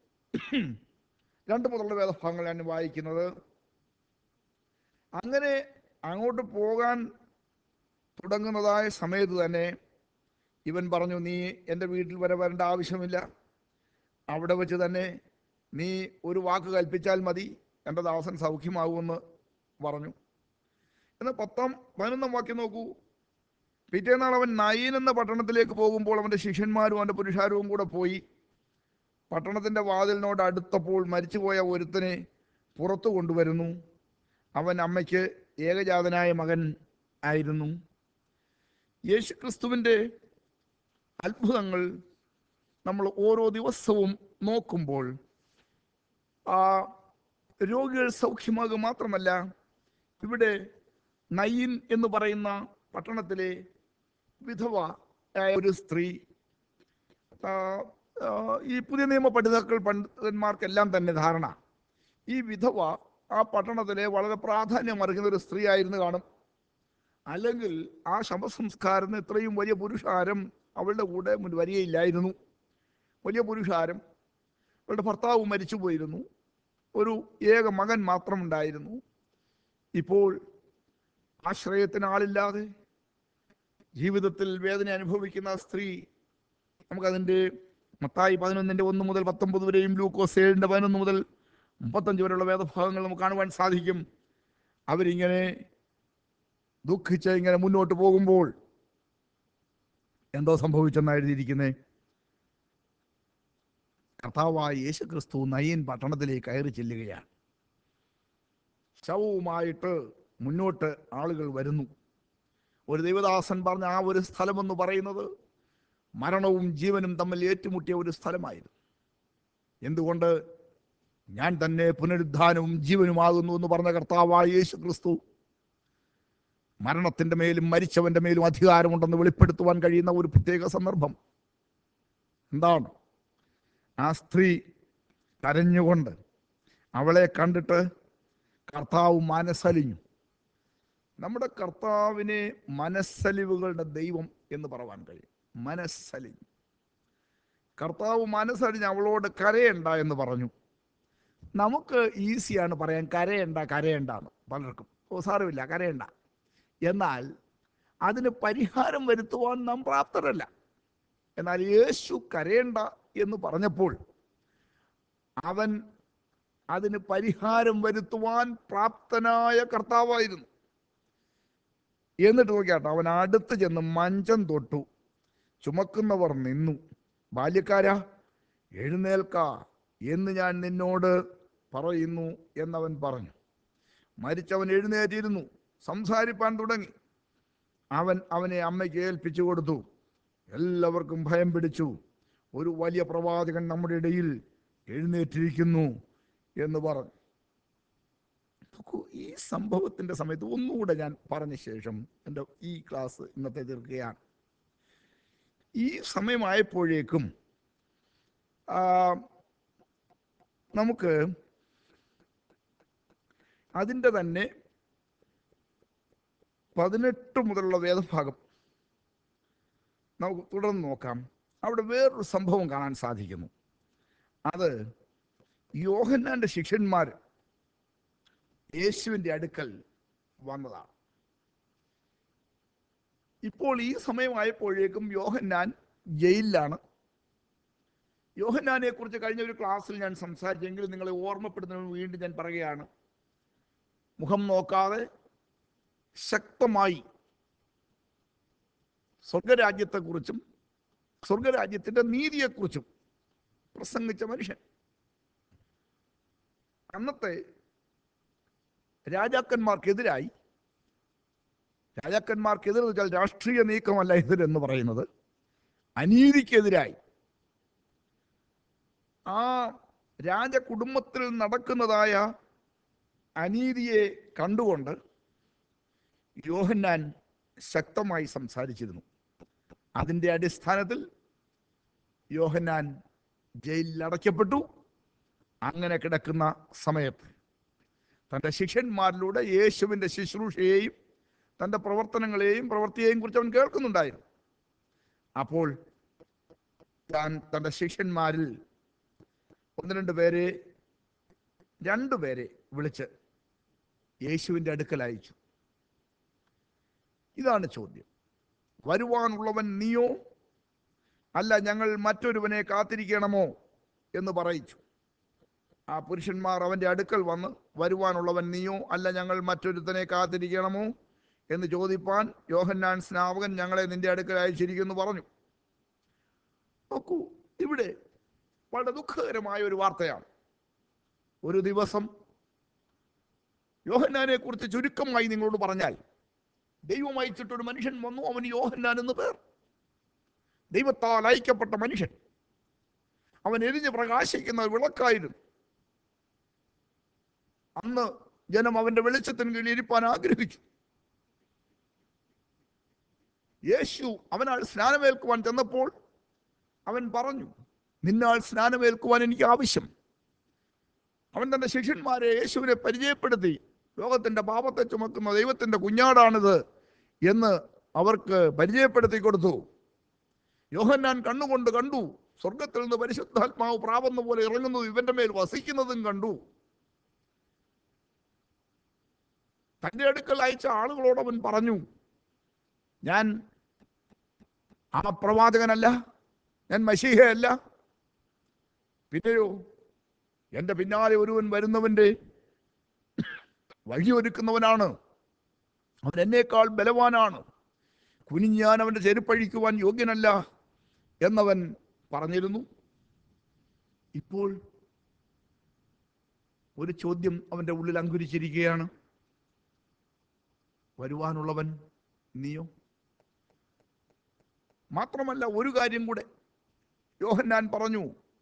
രണ്ട് മുതലുള്ള വേദഭാഗങ്ങൾ ഞാൻ വായിക്കുന്നത് അങ്ങനെ അങ്ങോട്ട് പോകാൻ തുടങ്ങുന്നതായ സമയത്ത് തന്നെ ഇവൻ പറഞ്ഞു നീ എൻ്റെ വീട്ടിൽ വരെ വരേണ്ട ആവശ്യമില്ല അവിടെ വെച്ച് തന്നെ നീ ഒരു വാക്ക് കൽപ്പിച്ചാൽ മതി എൻ്റെ ദാസൻ സൗഖ്യമാകുമെന്ന് പറഞ്ഞു എന്നാൽ പത്താം പതിനൊന്നാം വാക്യം നോക്കൂ പിറ്റേന്നാൾ അവൻ നയീൻ എന്ന പട്ടണത്തിലേക്ക് പോകുമ്പോൾ അവൻ്റെ ശിഷ്യന്മാരും അവൻ്റെ പുരുഷാരവും കൂടെ പോയി പട്ടണത്തിൻ്റെ വാതിലിനോട് അടുത്തപ്പോൾ മരിച്ചുപോയ ഒരുത്തനെ പുറത്തു കൊണ്ടുവരുന്നു അവൻ അമ്മയ്ക്ക് ഏകജാതനായ മകൻ ആയിരുന്നു യേശു ക്രിസ്തുവിൻ്റെ അത്ഭുതങ്ങൾ നമ്മൾ ഓരോ ദിവസവും നോക്കുമ്പോൾ ആ രോഗികൾ സൗഖ്യമാകുക മാത്രമല്ല ഇവിടെ നയീൻ എന്ന് പറയുന്ന പട്ടണത്തിലെ വിധവ ആയ ഒരു സ്ത്രീ ആ, ആ, ഈ പുതിയ നിയമ പഠിതാക്കൾ പണ്ഡിതന്മാർക്കെല്ലാം തന്നെ ധാരണ ഈ വിധവ ആ പട്ടണത്തിലെ വളരെ പ്രാധാന്യം അറിയുന്ന ഒരു സ്ത്രീ ആയിരുന്നു കാണും അല്ലെങ്കിൽ ആ ശവസംസ്കാരത്തിന് ഇത്രയും വലിയ പുരുഷാരം അവളുടെ കൂടെ മുൻ വരികയില്ലായിരുന്നു വലിയ പുരുഷാരം അവളുടെ ഭർത്താവ് മരിച്ചു പോയിരുന്നു ഒരു ഏക മകൻ മാത്രം ഉണ്ടായിരുന്നു ഇപ്പോൾ ആശ്രയത്തിന് ആളില്ലാതെ ജീവിതത്തിൽ വേദന അനുഭവിക്കുന്ന ആ സ്ത്രീ നമുക്കതിൻ്റെ മത്തായി പതിനൊന്നിൻ്റെ ഒന്ന് മുതൽ പത്തൊമ്പത് വരെയും ലൂക്കോസ് ഏഴിൻ്റെ പതിനൊന്ന് മുതൽ മുപ്പത്തഞ്ച് വരെയുള്ള വേദഭാഗങ്ങൾ നമുക്ക് കാണുവാൻ സാധിക്കും അവരിങ്ങനെ ദുഃഖിച്ച് ഇങ്ങനെ മുന്നോട്ട് പോകുമ്പോൾ എന്തോ സംഭവിച്ചെന്നാണ് എഴുതിയിരിക്കുന്നത് കർത്താവായ യേശു ക്രിസ്തു നയീൻ പട്ടണത്തിലേക്ക് കയറി ചെല്ലുകയാണ് ശവവുമായിട്ട് മുന്നോട്ട് ആളുകൾ വരുന്നു ഒരു ദൈവദാസൻ പറഞ്ഞ ആ ഒരു സ്ഥലമെന്ന് പറയുന്നത് മരണവും ജീവനും തമ്മിൽ ഏറ്റുമുട്ടിയ ഒരു സ്ഥലമായിരുന്നു എന്തുകൊണ്ട് ഞാൻ തന്നെ പുനരുദ്ധാനവും ജീവനുമാകുന്നു എന്ന് പറഞ്ഞ കർത്താവായ യേശു ക്രിസ്തു മരണത്തിന്റെ മേലും മരിച്ചവന്റെ മേലും അധികാരമുണ്ടെന്ന് വെളിപ്പെടുത്തുവാൻ കഴിയുന്ന ഒരു പ്രത്യേക സന്ദർഭം എന്താണ് ആ സ്ത്രീ കരഞ്ഞുകൊണ്ട് അവളെ കണ്ടിട്ട് കർത്താവ് മനസ്സലിഞ്ഞു നമ്മുടെ കർത്താവിനെ മനസ്സലിവുകളുടെ ദൈവം എന്ന് പറയാൻ കഴിയും മനസ്സലിഞ്ഞു കർത്താവ് മനസ്സലിഞ്ഞ് അവളോട് കരയണ്ട എന്ന് പറഞ്ഞു നമുക്ക് ഈസിയാണ് പറയാൻ കരയണ്ട കരയണ്ട എന്ന് പലർക്കും ഓ സാരമില്ല കരയണ്ട എന്നാൽ അതിന് പരിഹാരം വരുത്തുവാൻ നാം പ്രാപ്തരല്ല എന്നാൽ യേശു കരയണ്ട എന്ന് പറഞ്ഞപ്പോൾ അവൻ അതിന് പരിഹാരം വരുത്തുവാൻ പ്രാപ്തനായ കർത്താവായിരുന്നു എന്നിട്ട് നോക്കിയാട്ടോ അവൻ അടുത്ത് ചെന്ന് മഞ്ചം തൊട്ടു ചുമക്കുന്നവർ നിന്നു ബാല്യക്കാരാ എഴുന്നേൽക്ക എന്ന് ഞാൻ നിന്നോട് പറയുന്നു എന്നവൻ പറഞ്ഞു മരിച്ചവൻ എഴുന്നേറ്റിരുന്നു സംസാരിപ്പാൻ തുടങ്ങി അവൻ അവനെ അമ്മയ്ക്ക് ഏൽപ്പിച്ചു കൊടുത്തു എല്ലാവർക്കും ഭയം പിടിച്ചു ഒരു വലിയ പ്രവാചകൻ നമ്മുടെ ഇടയിൽ എഴുന്നേറ്റിരിക്കുന്നു എന്ന് പറഞ്ഞു നോക്കൂ, ഈ സംഭവത്തിന്റെ സമയത്ത് ഒന്നുകൂടെ ഞാൻ പറഞ്ഞ ശേഷം എൻ്റെ ഈ ക്ലാസ് ഇന്നത്തെ തീർക്കുകയാണ് ഈ സമയമായപ്പോഴേക്കും ആ, നമുക്ക് അതിൻ്റെ തന്നെ പതിനെട്ട് മുതലുള്ള വേദഭാഗം നമുക്ക് തുടർന്ന് നോക്കാം അവിടെ വേറൊരു സംഭവം കാണാൻ സാധിക്കുന്നു അത് യോഹന്നാന്റെ ശിഷ്യന്മാർ യേശുവിൻ്റെ അടുക്കൽ വന്നതാണ് ഇപ്പോൾ ഈ സമയമായപ്പോഴേക്കും യോഹന്നാൻ ജയിലിലാണ് യോഹന്നാനെ കുറിച്ച് കഴിഞ്ഞ ഒരു ക്ലാസ്സിൽ ഞാൻ സംസാരിച്ചെങ്കിൽ നിങ്ങളെ ഓർമ്മപ്പെടുന്നതിന് വീണ്ടും ഞാൻ പറയുകയാണ് മുഖം നോക്കാതെ ശക്തമായി സ്വർഗരാജ്യത്തെക്കുറിച്ചും സ്വർഗരാജ്യത്തിന്റെ നീതിയെക്കുറിച്ചും പ്രസംഗിച്ച മനുഷ്യൻ അന്നത്തെ രാജാക്കന്മാർക്കെതിരായി രാജാക്കന്മാർക്കെതിരെന്ന് വെച്ചാൽ രാഷ്ട്രീയ നീക്കമല്ല എതിരെന്ന് പറയുന്നത് അനീതിക്കെതിരായി ആ രാജകുടുംബത്തിൽ നടക്കുന്നതായ അനീതിയെ കണ്ടുകൊണ്ട് യോഹന്നാൻ ശക്തമായി സംസാരിച്ചിരുന്നു അതിൻ്റെ അടിസ്ഥാനത്തിൽ യോഹന്നാൻ ജയിലിൽ അടയ്ക്കപ്പെട്ടു അങ്ങനെ കിടക്കുന്ന സമയത്ത് തൻ്റെ ശിഷ്യന്മാരിലൂടെ യേശുവിൻ്റെ ശുശ്രൂഷയെയും തൻ്റെ പ്രവർത്തനങ്ങളെയും പ്രവൃത്തിയെയും കുറിച്ച് അവൻ കേൾക്കുന്നുണ്ടായിരുന്നു അപ്പോൾ താൻ തൻ്റെ ശിഷ്യന്മാരിൽ ഒന്ന് രണ്ട് പേരെ രണ്ടു പേരെ വിളിച്ച് യേശുവിൻ്റെ അടുക്കൽ അയച്ചു ഇതാണ് ചോദ്യം വരുവാനുള്ളവൻ നീയോ അല്ല ഞങ്ങൾ മറ്റൊരുവനെ കാത്തിരിക്കണമോ എന്ന് പറയിച്ചു ആ പുരുഷന്മാർ അവൻ്റെ അടുക്കൽ വന്ന് വരുവാനുള്ളവൻ നീയോ അല്ല ഞങ്ങൾ മറ്റൊരുത്തനെ കാത്തിരിക്കണമോ എന്ന് ചോദിപ്പാൻ യോഹന്നാൻ സ്നാപകൻ ഞങ്ങളെ നിന്റെ അടുക്കൽ അയച്ചിരിക്കുന്നു പറഞ്ഞു നോക്കൂ ഇവിടെ വളരെ ദുഃഖകരമായ ഒരു വാർത്തയാണ് ഒരു ദിവസം യോഹന്നാനെ കുറിച്ച് ചുരുക്കമായി നിങ്ങളോട് പറഞ്ഞാൽ ദൈവം അയച്ചിട്ടൊരു മനുഷ്യൻ വന്നു അവന് യോഹന്നാൻ എന്ന് പേർ ദൈവത്താൽ അയക്കപ്പെട്ട മനുഷ്യൻ അവൻ എരിഞ്ഞ് പ്രകാശിക്കുന്ന ഒരു വിളക്കായിരുന്നു അന്ന് ജനം അവന്റെ വെളിച്ചത്തിന് കീഴിൽ ഇരിപ്പാൻ ആഗ്രഹിച്ചു യേശു അവനാൽ സ്നാനമേൽക്കുവാൻ ചെന്നപ്പോൾ അവൻ പറഞ്ഞു നിന്നാൽ സ്നാനമേൽക്കുവാൻ എനിക്ക് ആവശ്യം അവൻ തന്റെ ശിഷ്യന്മാരെ യേശുവിനെ പരിചയപ്പെടുത്തി ലോകത്തിന്റെ പാപത്തെ ചുമക്കുന്ന ദൈവത്തിന്റെ കുഞ്ഞാടാണിത് എന്ന് അവർക്ക് പരിചയപ്പെടുത്തി കൊടുത്തു യോഹന്നാൻ കണ്ണുകൊണ്ട് കണ്ടു സ്വർഗത്തിൽ നിന്ന് പരിശുദ്ധാത്മാവ് പ്രാവുന്ന പോലെ ഇറങ്ങുന്നത് ഇവന്റെ മേൽ വസിക്കുന്നതും കണ്ടു തന്റെ അടുക്കൽ അയച്ച ആളുകളോട് അവൻ പറഞ്ഞു ഞാൻ ആ പ്രവാചകനല്ല ഞാൻ മഷീഹയല്ല പിന്നെയോ എൻ്റെ പിന്നാലെ ഒരുവൻ വരുന്നവൻ്റെ വഴിയൊരുക്കുന്നവനാണ് അവൻ എന്നേക്കാൾ ബലവാനാണ് കുനിഞ്ഞാൻ അവൻ്റെ ചെരുപ്പഴിക്കുവാൻ യോഗ്യനല്ല എന്നവൻ പറഞ്ഞിരുന്നു ഇപ്പോൾ ഒരു ചോദ്യം അവൻ്റെ ഉള്ളിൽ അങ്കുരിച്ചിരിക്കുകയാണ് വരുവാനുള്ളവൻ നീയോ മാത്രമല്ല ഒരു കാര്യം കൂടെ യോഹന്നാൻ പറഞ്ഞു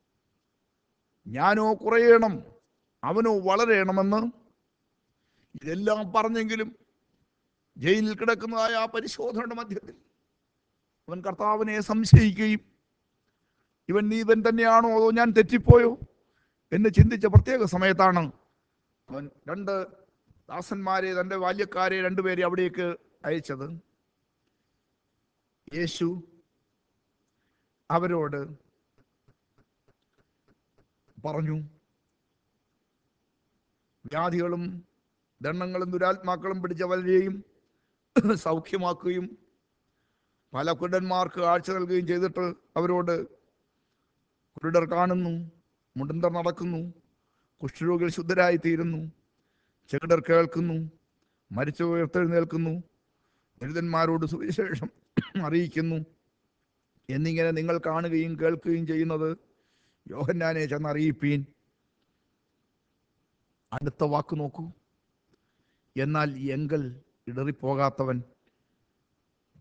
ഞാനോ കുറയണം അവനോ വളരണമെന്ന് ഇതെല്ലാം പറഞ്ഞെങ്കിലും ജയിലിൽ കിടക്കുന്നതായ ആ പരിശോധനയുടെ മധ്യത്തിൽ അവൻ കർത്താവിനെ സംശയിക്കുകയും ഇവൻ നീ ഇവൻ തന്നെയാണോ അതോ ഞാൻ തെറ്റിപ്പോയോ എന്ന് ചിന്തിച്ച പ്രത്യേക സമയത്താണ് അവൻ രണ്ട് ദാസന്മാരെ തൻ്റെ ബാല്യക്കാരെ രണ്ടുപേരെ അവിടേക്ക് അയച്ചത് യേശു അവരോട് പറഞ്ഞു വ്യാധികളും ദണ്ണങ്ങളും ദുരാത്മാക്കളും പിടിച്ച പലരെയും സൗഖ്യമാക്കുകയും പല കുരുടന്മാർക്ക് കാഴ്ച നൽകുകയും ചെയ്തിട്ട് അവരോട് കുരുടർ കാണുന്നു മുടന്തർ നടക്കുന്നു കുഷ്ഠരോഗികൾ ശുദ്ധരായി തീരുന്നു ചെകിടർ കേൾക്കുന്നു മരിച്ചു ഉയർത്തെഴുന്നേൽക്കുന്നു ദരിദ്രന്മാരോട് സുവിശേഷം അറിയിക്കുന്നു എന്നിങ്ങനെ നിങ്ങൾ കാണുകയും കേൾക്കുകയും ചെയ്യുന്നത് യോഹന്നാനെ ചെന്ന് അറിയിപ്പീൻ അടുത്ത വാക്ക് നോക്കൂ എന്നാൽ എങ്കൽ ഇടറിപ്പോകാത്തവൻ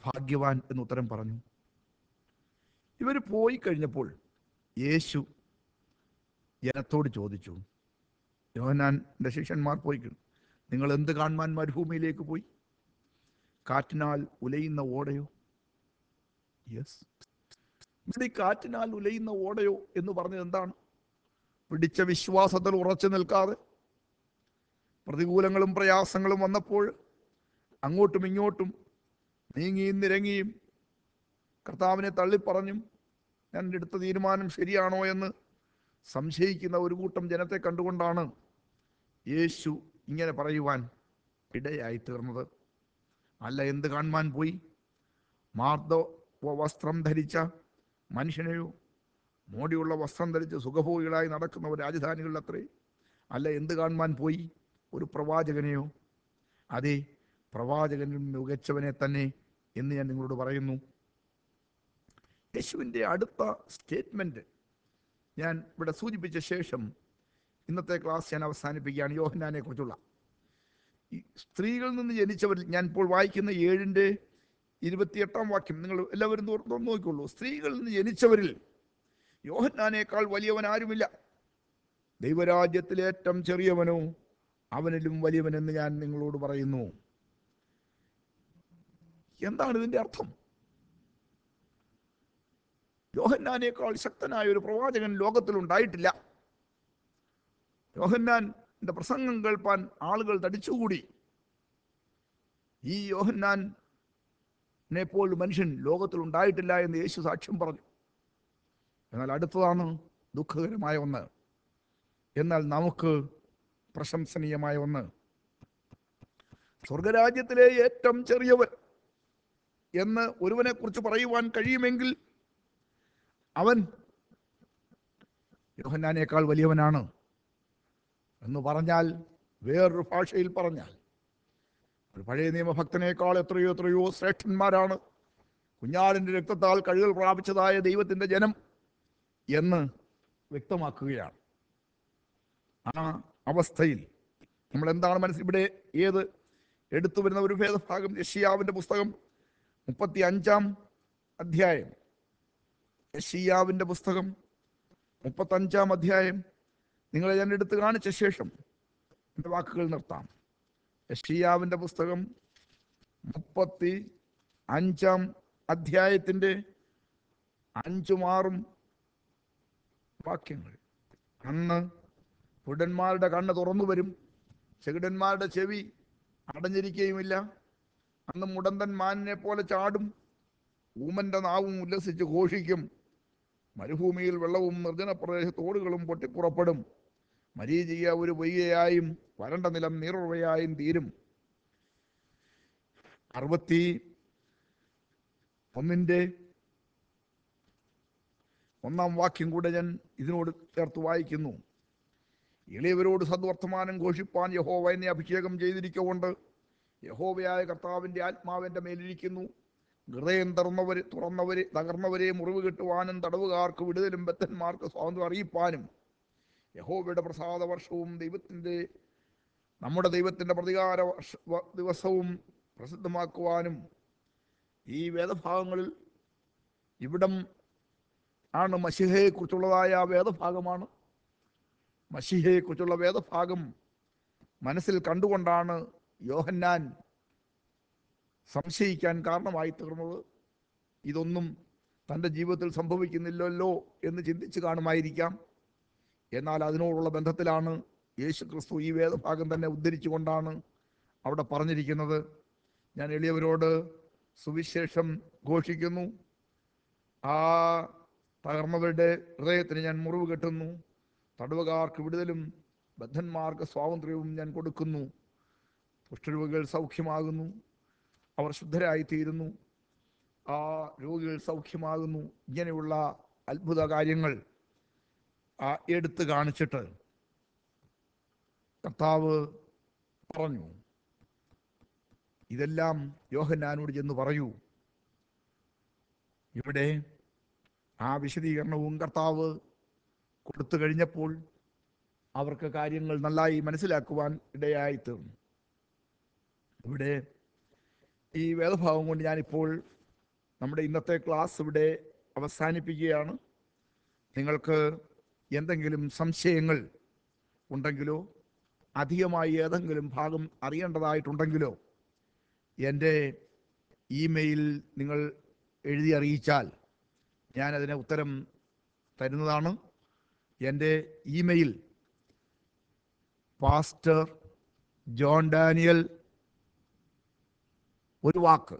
ഭാഗ്യവാൻ എന്ന് ഉത്തരം പറഞ്ഞു ഇവർ പോയി കഴിഞ്ഞപ്പോൾ യേശു ജനത്തോട് ചോദിച്ചു യോഹന്നാൻ്റെ ശിഷ്യന്മാർ പോയി കഴിഞ്ഞു. നിങ്ങൾ എന്ത് കാണുവാൻ മരുഭൂമിയിലേക്ക് പോയി കാറ്റിനാൽ ഉലയുന്ന ഓടയോ യെസ് ഇവിടെ ഈ കാറ്റിനാൽ ഉലയുന്ന ഓടയോ എന്ന് പറഞ്ഞത് എന്താണ് പിടിച്ച വിശ്വാസത്തിൽ ഉറച്ചു നിൽക്കാതെ പ്രതികൂലങ്ങളും പ്രയാസങ്ങളും വന്നപ്പോൾ അങ്ങോട്ടും ഇങ്ങോട്ടും നീങ്ങിയും നിരങ്ങിയും കർത്താവിനെ തള്ളിപ്പറഞ്ഞും ഞാൻ എടുത്ത തീരുമാനം ശരിയാണോ എന്ന് സംശയിക്കുന്ന ഒരു കൂട്ടം ജനത്തെ കണ്ടുകൊണ്ടാണ് യേശു ഇങ്ങനെ പറയുവാൻ ഇടയായി തീർന്നത് അല്ല എന്ത് കാണുവാൻ പോയി മാർദ്ദ വസ്ത്രം ധരിച്ച മനുഷ്യനെയോ മോടിയുള്ള വസ്ത്രം ധരിച്ച് സുഖഭോഗികളായി നടക്കുന്നവർ രാജധാനികളിൽ അത്രേ അല്ല എന്ത് കാണുവാൻ പോയി ഒരു പ്രവാചകനെയോ അതെ പ്രവാചകനും മികച്ചവനെ തന്നെ എന്ന് ഞാൻ നിങ്ങളോട് പറയുന്നു യേശുവിൻ്റെ അടുത്ത സ്റ്റേറ്റ്മെൻറ്റ് ഞാൻ ഇവിടെ സൂചിപ്പിച്ച ശേഷം ഇന്നത്തെ ക്ലാസ് ഞാൻ അവസാനിപ്പിക്കുകയാണ് യോഹന്നാനെ കുറിച്ചുള്ള ഈ സ്ത്രീകളിൽ നിന്ന് ജനിച്ചവരിൽ ഞാൻ ഇപ്പോൾ വായിക്കുന്ന ഏഴിൻ്റെ ഇരുപത്തിയെട്ടാം വാക്യം നിങ്ങൾ എല്ലാവരും തുറ- തുറന്ന് നോക്കിക്കൊള്ളൂ സ്ത്രീകളിൽ നിന്ന് ജനിച്ചവരിൽ യോഹന്നാനേക്കാൾ വലിയവൻ ആരുമില്ല ദൈവരാജ്യത്തിലെ ഏറ്റവും ചെറിയവനോ അവനിലും വലിയവനെന്ന് ഞാൻ നിങ്ങളോട് പറയുന്നു എന്താണ് ഇതിന്റെ അർത്ഥം യോഹന്നാനേക്കാൾ ശക്തനായ ഒരു പ്രവാചകൻ ലോകത്തിൽ ഉണ്ടായിട്ടില്ല യോഹന്നാന്റെ പ്രസംഗം കേൾപ്പാൻ ആളുകൾ തടിച്ചുകൂടി ഈ യോഹന്നാനെ പോൽ മനുഷ്യൻ ലോകത്തിൽ ഉണ്ടായിട്ടില്ല എന്ന് യേശു സാക്ഷ്യം പറഞ്ഞു എന്നാൽ അടുത്തതാണ് ദുഃഖകരമായ ഒന്ന് എന്നാൽ നമുക്ക് പ്രശംസനീയമായ ഒന്ന് സ്വർഗരാജ്യത്തിലെ ഏറ്റവും ചെറിയവൻ എന്ന് ഒരുവനെ കുറിച്ച് പറയുവാൻ കഴിയുമെങ്കിൽ അവൻ യോഹന്നാനേക്കാൾ വലിയവനാണ് എന്ന് പറഞ്ഞാൽ വേറൊരു ഭാഷയിൽ പറഞ്ഞാൽ ഒരു പഴയ നിയമഭക്തനേക്കാൾ എത്രയോ എത്രയോ ശ്രേഷ്ഠന്മാരാണ് കുഞ്ഞാടിൻ്റെ രക്തത്താൽ കഴിവുകൾ പ്രാപിച്ചതായ ദൈവത്തിൻ്റെ ജനം എന്ന് വ്യക്തമാക്കുകയാണ് ആ അവസ്ഥയിൽ നമ്മൾ എന്താണ് മനസ്സിൽ ഇവിടെ ഏത് എടുത്തു വരുന്ന ഒരു ഭേദഭാഗം യഷിയാവിൻ്റെ പുസ്തകം മുപ്പത്തി അഞ്ചാം അധ്യായം യഷിയാവിൻ്റെ പുസ്തകം മുപ്പത്തഞ്ചാം അധ്യായം നിങ്ങളെ ഞാൻ എടുത്ത് കാണിച്ച ശേഷം എൻ്റെ വാക്കുകൾ നിർത്താം യഷിയാവിൻ്റെ പുസ്തകം മുപ്പത്തി അഞ്ചാം അധ്യായത്തിൻ്റെ അഞ്ചും ആറും വാക്യങ്ങൾ അന്ന് പുടന്മാരുടെ കണ്ണ് തുറന്നു വരും ചെകിടന്മാരുടെ ചെവി അടഞ്ഞിരിക്കുകയുമില്ല അന്ന് മുടന്തൻ മാനിനെ പോലെ ചാടും ഊമന്റെ നാവും ഉല്ലസിച്ച് ഘോഷിക്കും മരുഭൂമിയിൽ വെള്ളവും നിർജ്ജന പ്രദേശത്ത് തോടുകളും പൊട്ടിപ്പുറപ്പെടും മരീചിക ഒരു പൊയ്യയായും വരണ്ട നിലം നീറുറവയായും തീരും അറുപത്തി ഒന്നിൻ്റെ ഒന്നാം വാക്യം കൂടെ ഞാൻ ഇതിനോട് ചേർത്ത് വായിക്കുന്നു എളിയവരോട് സദ്വർത്തമാനം ഘോഷിപ്പാൻ യഹോവ എന്നെ അഭിഷേകം ചെയ്തിരിക്കൊണ്ട് യഹോവയായ കർത്താവിൻ്റെ ആത്മാവിൻ്റെ മേലിരിക്കുന്നു ഹൃദയം തുറന്നവരെ തുറന്നവരെ തകർന്നവരെ മുറിവ് കിട്ടുവാനും തടവുകാർക്ക് വിടുതലും ബദ്ധന്മാർക്ക് സ്വാതന്ത്ര്യം അറിയിപ്പാനും യഹോവയുടെ പ്രസാദ വർഷവും ദൈവത്തിൻ്റെ നമ്മുടെ ദൈവത്തിൻ്റെ പ്രതികാര വർഷ വ- ദിവസവും പ്രസിദ്ധമാക്കുവാനും ഈ വേദഭാഗങ്ങളിൽ ഇവിടം ആണ് മഷിഹയെക്കുറിച്ചുള്ളതായ ആ വേദഭാഗമാണ് മഷിഹയെക്കുറിച്ചുള്ള വേദഭാഗം മനസ്സിൽ കണ്ടുകൊണ്ടാണ് യോഹന്നാൻ സംശയിക്കാൻ കാരണമായി തീർന്നത് ഇതൊന്നും തൻ്റെ ജീവിതത്തിൽ സംഭവിക്കുന്നില്ലല്ലോ എന്ന് ചിന്തിച്ച് കാണുമായിരിക്കാം എന്നാൽ അതിനോടുള്ള ബന്ധത്തിലാണ് യേശു ക്രിസ്തു ഈ വേദഭാഗം തന്നെ ഉദ്ധരിച്ചുകൊണ്ടാണ് അവിടെ പറഞ്ഞിരിക്കുന്നത് ഞാൻ എളിയവരോട് സുവിശേഷം ഘോഷിക്കുന്നു ആ തകർന്നവരുടെ ഹൃദയത്തിന് ഞാൻ മുറിവ് കെട്ടുന്നു തടവുകാർക്ക് വിടുതലും ബദ്ധന്മാർക്ക് സ്വാതന്ത്ര്യവും ഞാൻ കൊടുക്കുന്നു കുഷ്ഠരോഗികൾ സൗഖ്യമാകുന്നു അവർ ശുദ്ധരായിത്തീരുന്നു ആ രോഗികൾ സൗഖ്യമാകുന്നു ഇങ്ങനെയുള്ള അത്ഭുത കാര്യങ്ങൾ ആ എടുത്തു കാണിച്ചിട്ട് കർത്താവ് പറഞ്ഞു ഇതെല്ലാം യോഹന്നാനോട് ചെന്ന് പറയൂ ഇവിടെ ആ വിശദീകരണവും കർത്താവ് കൊടുത്തു കഴിഞ്ഞപ്പോൾ അവർക്ക് കാര്യങ്ങൾ നന്നായി മനസ്സിലാക്കുവാൻ ഇടയായി തീർന്നു ഇവിടെ ഈ വേദഭാവം കൊണ്ട് ഞാനിപ്പോൾ നമ്മുടെ ഇന്നത്തെ ക്ലാസ് ഇവിടെ അവസാനിപ്പിക്കുകയാണ് നിങ്ങൾക്ക് എന്തെങ്കിലും സംശയങ്ങൾ ഉണ്ടെങ്കിലോ അധികമായി ഏതെങ്കിലും ഭാഗം അറിയേണ്ടതായിട്ടുണ്ടെങ്കിലോ എൻ്റെ ഇമെയിൽ നിങ്ങൾ എഴുതി അറിയിച്ചാൽ ഞാനതിന് ഉത്തരം തരുന്നതാണ് എൻ്റെ ഇമെയിൽ പാസ്റ്റർ ജോൺ ഡാനിയൽ ഒരു വാക്ക്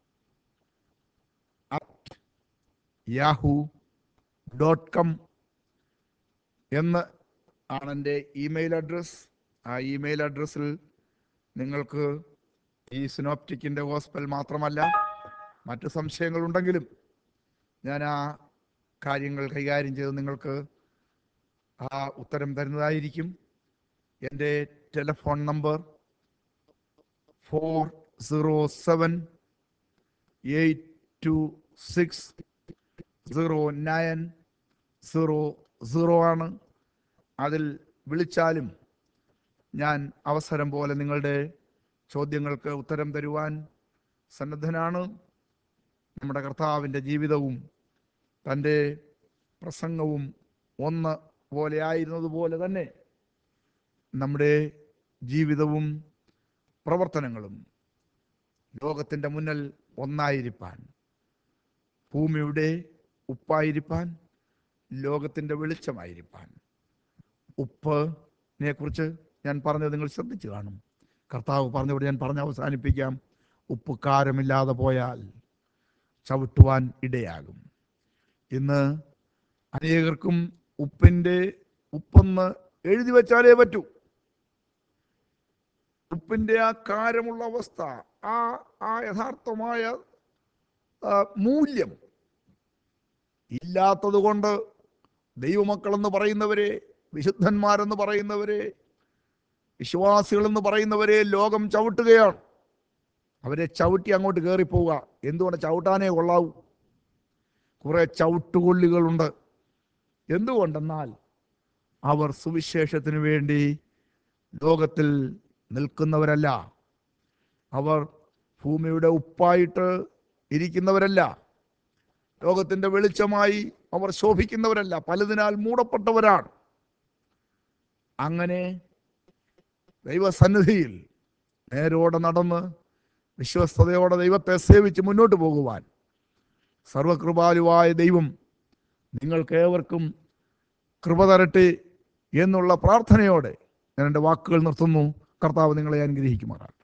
അറ്റ് യാഹു ഡോട്ട് കോം എന്ന് ആണ് എൻ്റെ ഇമെയിൽ അഡ്രസ് ആ ഇമെയിൽ അഡ്രസ്സിൽ നിങ്ങൾക്ക് ഈ സിനോപ്റ്റിക്കിൻ്റെ ഹോസ്പിറ്റൽ മാത്രമല്ല മറ്റ് സംശയങ്ങളുണ്ടെങ്കിലും ഞാൻ ആ കാര്യങ്ങൾ കൈകാര്യം ചെയ്ത് നിങ്ങൾക്ക് ആ ഉത്തരം തരുന്നതായിരിക്കും എൻ്റെ telephone number four zero seven eight two six zero nine zero zero ആണ് അതിൽ വിളിച്ചാലും ഞാൻ അവസരം പോലെ നിങ്ങളുടെ ചോദ്യങ്ങൾക്ക് ഉത്തരം തരുവാൻ സന്നദ്ധനാണ് നമ്മുടെ കർത്താവിൻ്റെ ജീവിതവും തൻ്റെ പ്രസംഗവും ഒന്ന് പോലെ ആയിരുന്നതുപോലെ തന്നെ നമ്മുടെ ജീവിതവും പ്രവർത്തനങ്ങളും ലോകത്തിൻ്റെ മുന്നിൽ ഒന്നായിരിക്കാൻ ഭൂമിയുടെ ഉപ്പായിരിക്കാൻ ലോകത്തിൻ്റെ വെളിച്ചമായിരിക്കാൻ ഉപ്പിനെ കുറിച്ച് ഞാൻ പറഞ്ഞത് നിങ്ങൾ ശ്രദ്ധിച്ചു കാണും കർത്താവ് പറഞ്ഞവിടെ ഞാൻ പറഞ്ഞ് അവസാനിപ്പിക്കാം ഉപ്പ് കാരമില്ലാതെ പോയാൽ ചവിട്ടുവാൻ ഇടയാകും ഇന്ന് അനേകർക്കും ഉപ്പിൻ്റെ ഉപ്പെന്ന് എഴുതി വെച്ചാലേ പറ്റൂ ഉപ്പിൻ്റെ ആ കാരമുള്ള അവസ്ഥ ആ ആ യഥാർത്ഥമായ ആ, മൂല്യം ഇല്ലാത്തത് കൊണ്ട് ദൈവമക്കളെന്ന് പറയുന്നവരെ വിശുദ്ധന്മാരെന്ന് പറയുന്നവരെ വിശ്വാസികളെന്ന് പറയുന്നവരെ ലോകം ചവിട്ടുകയാണ് അവരെ ചവിട്ടി അങ്ങോട്ട് കയറിപ്പോവുക എന്തുകൊണ്ട് ചവിട്ടാനേ കൊള്ളാവൂ കുറെ ചവിട്ടുകൊള്ളികളുണ്ട് എന്തുകൊണ്ടെന്നാൽ അവർ സുവിശേഷത്തിന് വേണ്ടി ലോകത്തിൽ നിൽക്കുന്നവരല്ല അവർ ഭൂമിയുടെ ഉപ്പായിട്ട് ഇരിക്കുന്നവരല്ല ലോകത്തിൻ്റെ വെളിച്ചമായി അവർ ശോഭിക്കുന്നവരല്ല പലതിനാൽ മൂടപ്പെട്ടവരാണ് അങ്ങനെ ദൈവസന്നിധിയിൽ നേരോടെ നടന്ന് വിശ്വസ്തയോടെ ദൈവത്തെ സേവിച്ച് മുന്നോട്ട് പോകുവാൻ സർവകൃപാലുവായ ദൈവം നിങ്ങൾക്ക് ഏവർക്കും കൃപ തരട്ടെ എന്നുള്ള പ്രാർത്ഥനയോടെ ഞാൻ എൻ്റെ വാക്കുകൾ നിർത്തുന്നു കർത്താവ് നിങ്ങളെ അനുഗ്രഹിക്കുമാറാണ്